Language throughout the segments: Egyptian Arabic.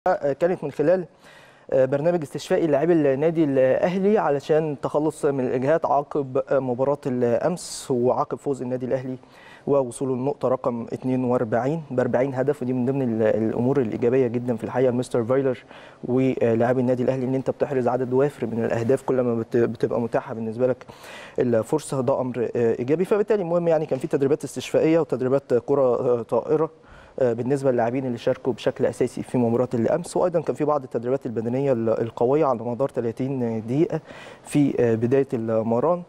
كانت من خلال برنامج استشفائي لاعبي النادي الاهلي علشان التخلص من الاجهاد عقب مباراه الامس وعقب فوز النادي الاهلي ووصوله للنقطه رقم 42 ب 40 هدف ودي من ضمن الامور الايجابيه جدا في الحقيقه مستر فايلر ولاعبي النادي الاهلي ان انت بتحرز عدد وافر من الاهداف كل ما بتبقى متاحه بالنسبه لك الفرصه ده امر ايجابي فبالتالي المهم يعني كان في تدريبات استشفائيه وتدريبات كره طائره بالنسبه للاعبين اللي شاركوا بشكل اساسي في مباراه الامس وايضا كان في بعض التدريبات البدنيه القويه على مدار 30 دقيقه في بدايه المران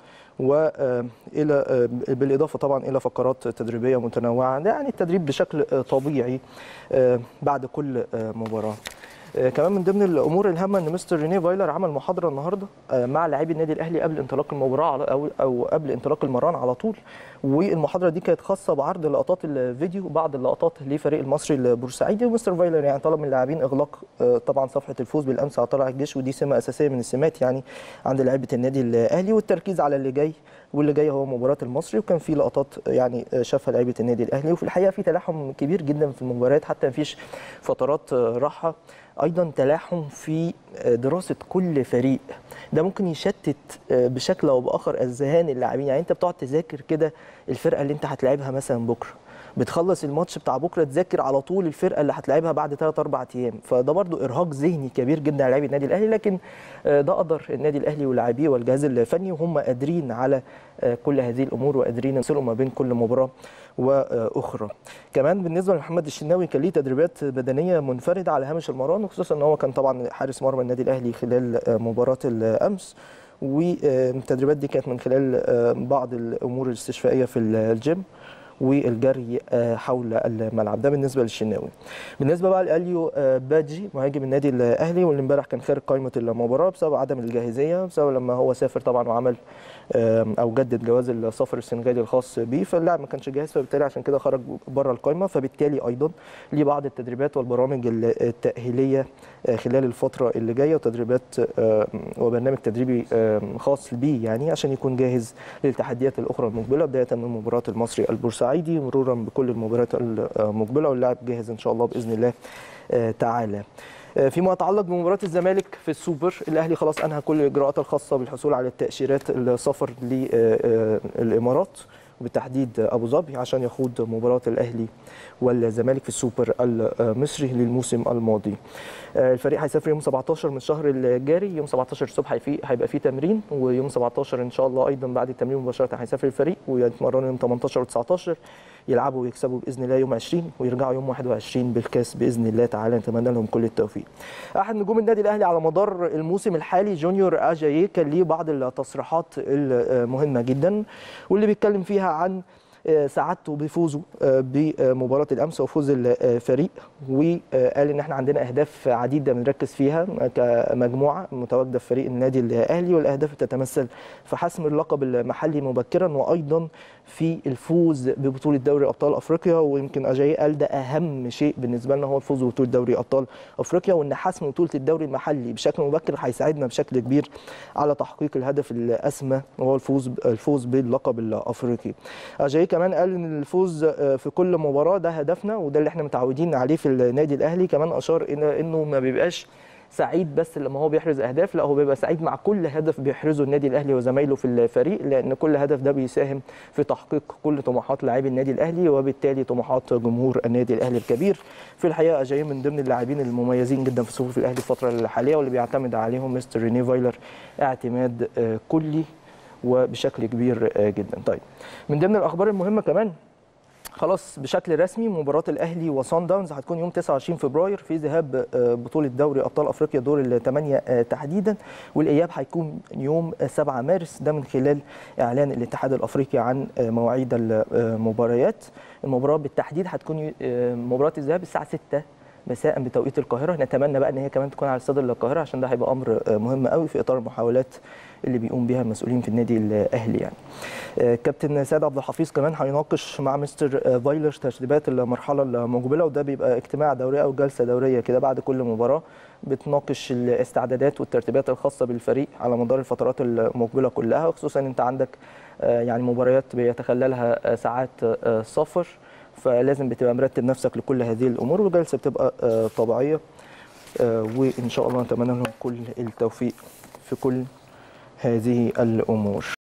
والى بالاضافه طبعا الى فقرات تدريبيه متنوعه يعني التدريب بشكل طبيعي بعد كل مباراه كمان من ضمن الامور الهامه ان مستر ريني فايلر عمل محاضره النهارده مع لاعبي النادي الاهلي قبل انطلاق المباراه او او قبل انطلاق المران على طول والمحاضره دي كانت خاصه بعرض لقطات الفيديو بعض اللقطات لفريق المصري البورسعيدي ومستر فايلر يعني طلب من اللاعبين اغلاق طبعا صفحه الفوز بالامس على طلائع الجيش ودي سمه اساسيه من السمات يعني عند لعيبه النادي الاهلي والتركيز على اللي جاي واللي جاي هو مباراه المصري وكان في لقطات يعني شافها لعيبه النادي الاهلي وفي الحقيقه في تلاحم كبير جدا في المباريات حتى مفيش فترات راحه ايضا تلاحم في دراسه كل فريق ده ممكن يشتت بشكل او باخر اذهان اللاعبين يعني انت بتقعد تذاكر كده الفرقه اللي انت هتلاعبها مثلا بكره بتخلص الماتش بتاع بكره تذاكر على طول الفرقه اللي هتلاعبها بعد 3 4 ايام فده برضو ارهاق ذهني كبير جدا على لاعبي النادي الاهلي لكن ده قدر النادي الاهلي ولاعبيه والجهاز الفني وهم قادرين على كل هذه الامور وقادرين يصلوا ما بين كل مباراه واخرى كمان بالنسبه لمحمد الشناوي كان ليه تدريبات بدنيه منفرده على هامش المران وخصوصا ان هو كان طبعا حارس مرمى النادي الاهلي خلال مباراه الامس والتدريبات دي كانت من خلال بعض الامور الاستشفائيه في الجيم والجري حول الملعب ده بالنسبه للشناوي بالنسبه بقى لاليو باجي مهاجم النادي الاهلي واللي امبارح كان خارج قائمه المباراه بسبب عدم الجاهزيه بسبب لما هو سافر طبعا وعمل او جدد جواز السفر السنغالي الخاص بيه فاللاعب ما كانش جاهز فبالتالي عشان كده خرج بره القائمه فبالتالي ايضا ليه بعض التدريبات والبرامج التاهيليه خلال الفتره اللي جايه وتدريبات وبرنامج تدريبي خاص بيه يعني عشان يكون جاهز للتحديات الاخرى المقبله بدايه من مباراه المصري البورسعيدي مرورا بكل المباريات المقبله واللاعب جاهز ان شاء الله باذن الله تعالى فيما يتعلق بمباراه الزمالك في السوبر الاهلي خلاص انهى كل الاجراءات الخاصه بالحصول على التاشيرات السفر للامارات وبالتحديد ابو ظبي عشان يخوض مباراه الاهلي والزمالك في السوبر المصري للموسم الماضي. الفريق هيسافر يوم 17 من الشهر الجاري يوم 17 الصبح هيبقى فيه تمرين ويوم 17 ان شاء الله ايضا بعد التمرين مباشره هيسافر الفريق ويتمرنوا يوم 18 و19 يلعبوا ويكسبوا باذن الله يوم 20 ويرجعوا يوم 21 بالكاس باذن الله تعالى نتمنى لهم كل التوفيق. احد نجوم النادي الاهلي على مدار الموسم الحالي جونيور اجاييه كان ليه بعض التصريحات المهمه جدا واللي بيتكلم فيها عن سعادته بفوزه بمباراه الامس وفوز الفريق وقال ان احنا عندنا اهداف عديده بنركز فيها كمجموعه متواجده في فريق النادي الاهلي والاهداف تتمثل في حسم اللقب المحلي مبكرا وايضا في الفوز ببطوله دوري ابطال افريقيا ويمكن اجاي قال ده اهم شيء بالنسبه لنا هو الفوز ببطوله دوري ابطال افريقيا وان حسم بطوله الدوري المحلي بشكل مبكر هيساعدنا بشكل كبير على تحقيق الهدف الاسمى وهو الفوز الفوز باللقب الافريقي. اجاي كمان قال ان الفوز في كل مباراه ده هدفنا وده اللي احنا متعودين عليه في النادي الاهلي كمان اشار الى انه ما بيبقاش سعيد بس لما هو بيحرز اهداف لا هو بيبقى سعيد مع كل هدف بيحرزه النادي الاهلي وزمايله في الفريق لان كل هدف ده بيساهم في تحقيق كل طموحات لاعبي النادي الاهلي وبالتالي طموحات جمهور النادي الاهلي الكبير في الحقيقه جاي من ضمن اللاعبين المميزين جدا في صفوف الاهلي الفتره الحاليه واللي بيعتمد عليهم مستر ريني فايلر اعتماد كلي وبشكل كبير جدا طيب من ضمن الاخبار المهمه كمان خلاص بشكل رسمي مباراه الاهلي وصن داونز هتكون يوم 29 فبراير في ذهاب بطوله دوري ابطال افريقيا دور الثمانيه تحديدا والاياب هيكون يوم 7 مارس ده من خلال اعلان الاتحاد الافريقي عن مواعيد المباريات المباراه بالتحديد هتكون مباراه الذهاب الساعه 6 مساء بتوقيت القاهره نتمنى بقى ان هي كمان تكون على استاد القاهره عشان ده هيبقى امر مهم قوي في اطار المحاولات اللي بيقوم بها المسؤولين في النادي الاهلي يعني كابتن سيد عبد الحفيظ كمان هيناقش مع مستر فايلر ترتيبات المرحله المقبله وده بيبقى اجتماع دوري او جلسه دوريه كده بعد كل مباراه بتناقش الاستعدادات والترتيبات الخاصه بالفريق على مدار الفترات المقبله كلها خصوصا انت عندك يعني مباريات بيتخللها ساعات سفر فلازم بتبقى مرتب نفسك لكل هذه الامور والجلسه بتبقى طبيعيه آه، وان شاء الله نتمنى لهم كل التوفيق في كل هذه الامور